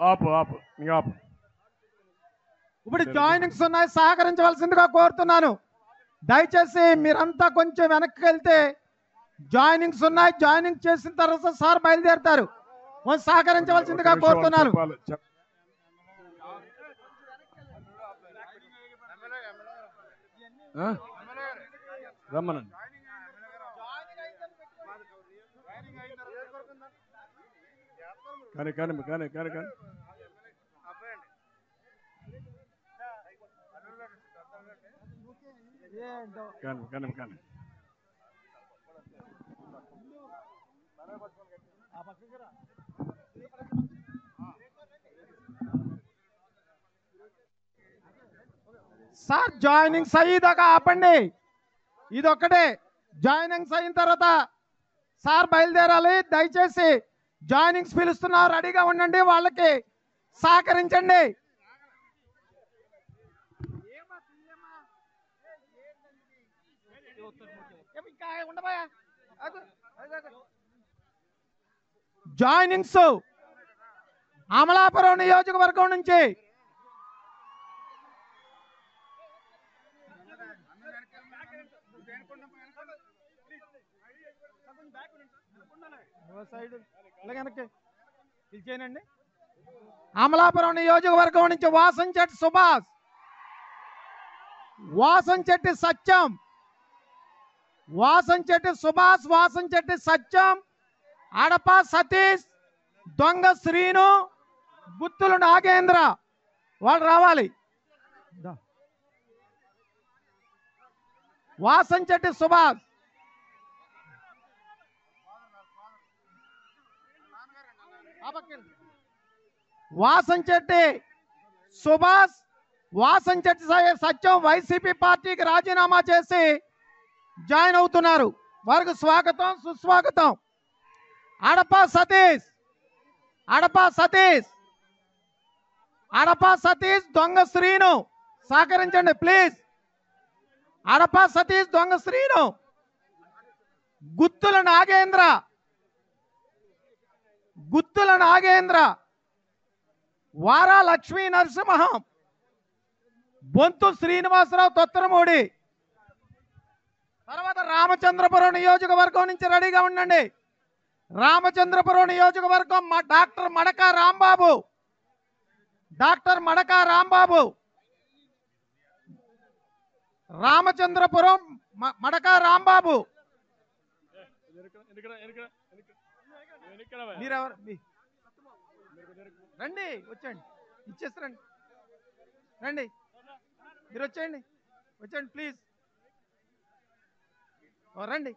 ఆపు ఆపు ఇంకా ఆపు ఇప్పుడు జాయినింగ్స్ ఉన్నాయి సహకరించవలసిందిగా కోరుతున్నాను దయచేసి మీరంతా కొంచెం వెనక్కి వెళ్తే జాయినింగ్స్ ఉన్నాయి జాయినింగ్ చేసిన తర్వాత సార్ బయలుదేరుతారు కొంచెం సహకరించవలసిందిగా ఒక నిమిషం వాళ్ళు కోరుతున్నాను చెప్పాలి. చెప్- ఆ? రమ్మనండి కానీ కానీ కానీ కానీ కానీ కానీ కానీ కానీ సార్ జాయినింగ్స్ అయ్యేదాకా ఆపండి ఇది ఒక్కటే జాయినింగ్స్ అయిన తర్వాత సార్ బయలుదేరాలి దయచేసి జాయినింగ్స్ పిలుస్తున్నారు రెడీగా ఉండండి వాళ్ళకి సహకరించండి జాయినింగ్స్ అమలాపురం నియోజకవర్గం నుంచి పిలిచేనండి అమలాపురం నియోజకవర్గం నుంచి వాసంచెట్టి సుభాష్ వాసంచెట్టి సత్యం వాసంచెట్టి సుభాష్ వాసంచెట్టి సత్యం అడప సతీష్ దొంగ శ్రీను గుత్తులు నాగేంద్ర వాళ్ళు రావాలి దా. వాసంచెట్టి సుభాష్ వాసంచెట్టి సుభాష్ వాసంచెట్టి స- సత్యం వైసీపీ పార్టీకి రాజీనామా చేసి జాయిన్ అవుతున్నారు వారికి స్వాగతం సుస్వాగతం అడప సతీష్ అడప సతీష్ అడప సతీష్ దొంగ శ్రీను సహకరించండి ప్లీజ్ అడప సతీష్ దొంగ శ్రీను గుత్తుల నాగేంద్ర గుత్తుల నాగేంద్ర వారా లక్ష్మీ నరసింహం బొంతు శ్రీనివాసరావు తొత్తరమూడి తర్వాత రామచంద్రపురం నియోజకవర్గం నుంచి రెడీగా ఉండండి రామచంద్రపురం నియోజకవర్గం మా డాక్టర్ మడక రాంబాబు డాక్టర్ మడక రాంబాబు రామచంద్రపురం మ- మడక రాంబాబు ఎనకరా, ఎనకరా, ఎనకరా, ఎనకరా. ఎనకరా వా. మీరెవరు మీ- రండి వచ్చేయండి ఇచ్చేస్తారండి రండి మీరు వచ్చేయండి వచ్చేయండి ప్లీజ్ ఓ, రండి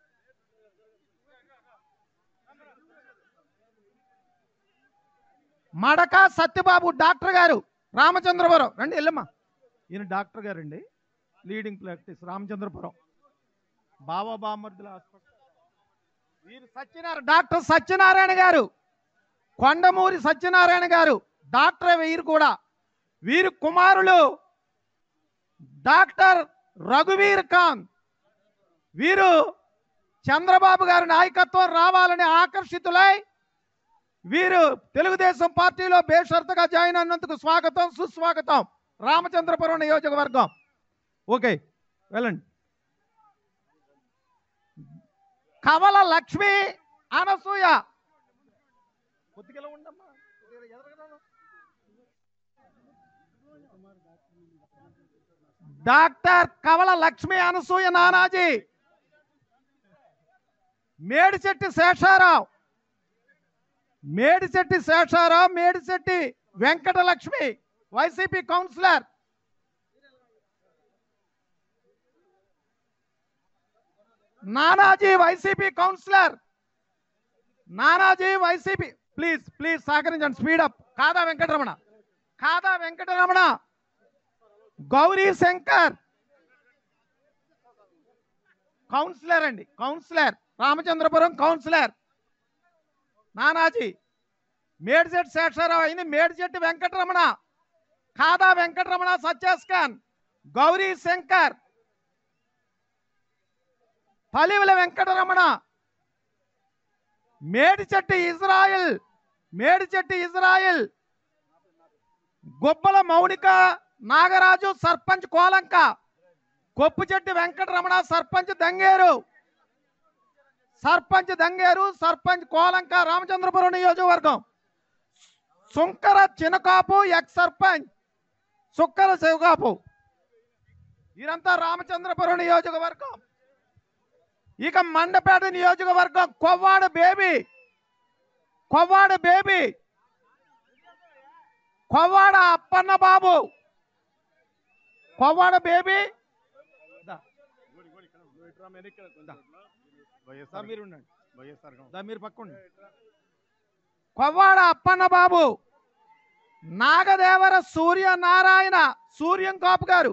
మడక సత్యబాబు డాక్టర్ గారు రామచంద్రపురం రండి వెళ్ళమ్మా ఈయన డాక్టర్ గారండి లీడింగ్ ప్రాక్టీస్ రామచంద్రపురం బాబా బామర్దుల హాస్పిటల్ వీరు సత్యనారాయణ డాక్టర్ సత్యనారాయణ గారు కొండమూరి సత్యనారాయణ గారు డాక్టర్ వీరు కూడా వీరి కుమారులు డాక్టర్ రఘువీర్ ఖాన్ వీరు చంద్రబాబు గారి నాయకత్వం రావాలని ఆకర్షితులై వీరు తెలుగుదేశం పార్టీలో బేషరతుగా జాయిన్ అయినందుకు స్వాగతం సుస్వాగతం రామచంద్రపురం నియోజకవర్గం ఓకే వెళ్ళండి కవల లక్ష్మి అనసూయ కొద్దిగా ఉండమ్మా కొద్దిగా ఎదరగరాను. Doctor Kavala Lakshmi Anasuya Nanaji Medisetti Sesharao Medisetti Sesharao Medisetti Venkatalakshmi YCP councillor Nanaji YCP councillor Nanaji YCP please please సహకరించండి స్పీడప్ కాదా వెంకటరమణ కాదా వెంకటరమణ గౌరీ శంకర్ కౌన్సిలర్ అండి కౌన్సిలర్ రామచంద్రపురం కౌన్సిలర్ నానాజీ మేడిచెట్టి శేషారావు అయింది మేడిచెట్టి వెంకటరమణ కాదా వెంకటరమణ సత్యాస్కాన్ గౌరీ శంకర్ పలివల వెంకటరమణ మేడిచెట్టి ఇజ్రాయిల్ మేడిచెట్టి ఇజ్రాయిల్ గుబ్బల మౌనిక నాగరాజు సర్పంచ్ కోలంక కొప్పుచెట్టి వెంకటరమణ సర్పంచ్ దంగేరు సర్పంచ్ దంగేరు సర్పంచ్ కోలంక రామచంద్రపురం నియోజకవర్గం సుంకర చినకాపు ఎక్స్ సర్పంచ్ సుక్కర శివకాపు వీరంతా రామచంద్రపురం నియోజకవర్గం ఇక మండపేట నియోజకవర్గం కొవ్వాడ బేబీ కొవ్వాడ బేబీ కొవ్వాడ అప్పన్న బాబు కొవ్వాడ బేబీ దా. దా మీరు ఉండండి దా మీరు పక్క ఉండండి కొవ్వాడ అప్పన్న బాబు నాగదేవర సూర్య నారాయణ సూర్యం కాపు గారు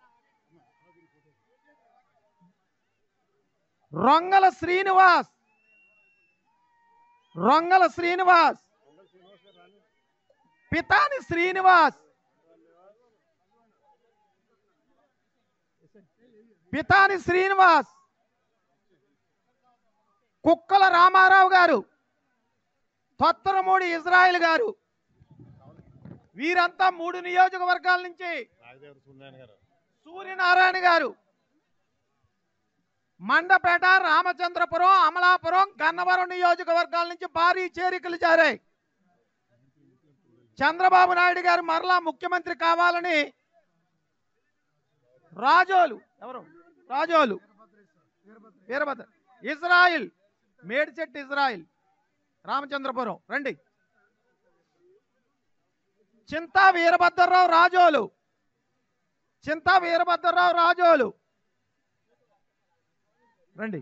రొంగల శ్రీనివాస్ రొంగల శ్రీనివాస్ పితాని శ్రీనివాస్ పితాని శ్రీనివాస్ కుక్కల రామారావు గారు తొత్తరమూడి ఇజ్రాయెల్ గారు వీరంతా మూడు నియోజకవర్గాల నుంచి సూర్యనారాయణ గారు మండపేట రామచంద్రపురం అమలాపురం గన్నవరం నియోజకవర్గాల నుంచి భారీ చేరికలు జారాయి చంద్రబాబు నాయుడు గారు మరలా ముఖ్యమంత్రి కావాలని రాజోలు ఎవరు రాజోలు వీరభద్ర ఇజ్రాయిల్ మేడిచెట్టు ఇజ్రాయిల్ రామచంద్రపురం రండి చింతా వీరభద్రరావు రాజోలు చింతా వీరభద్రరావు రాజోలు రండి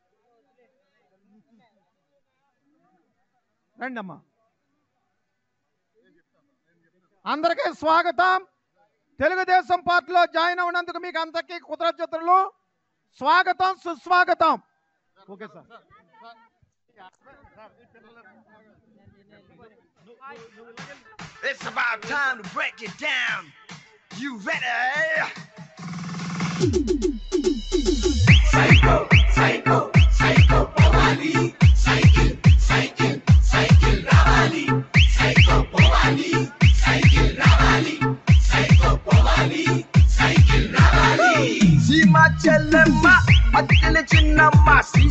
రండి అమ్మా అందరికీ స్వాగతం తెలుగుదేశం పార్టీలో జాయిన్ అవునందుకు మీకు అందరికీ కృతజ్ఞతలు స్వాగతం సుస్వాగతం okay sir It's about time to break it down. You ready? Psycho, psycho, psycho, Powali. Cycle, cycle, cycle, Ravali. Psycho, Powali. Cycle, Ravali. Psycho, Powali. Cycle, Ravali. సీమ చెల్లెమ్మ అత్తెల చిన్నమ్మ శ్రీ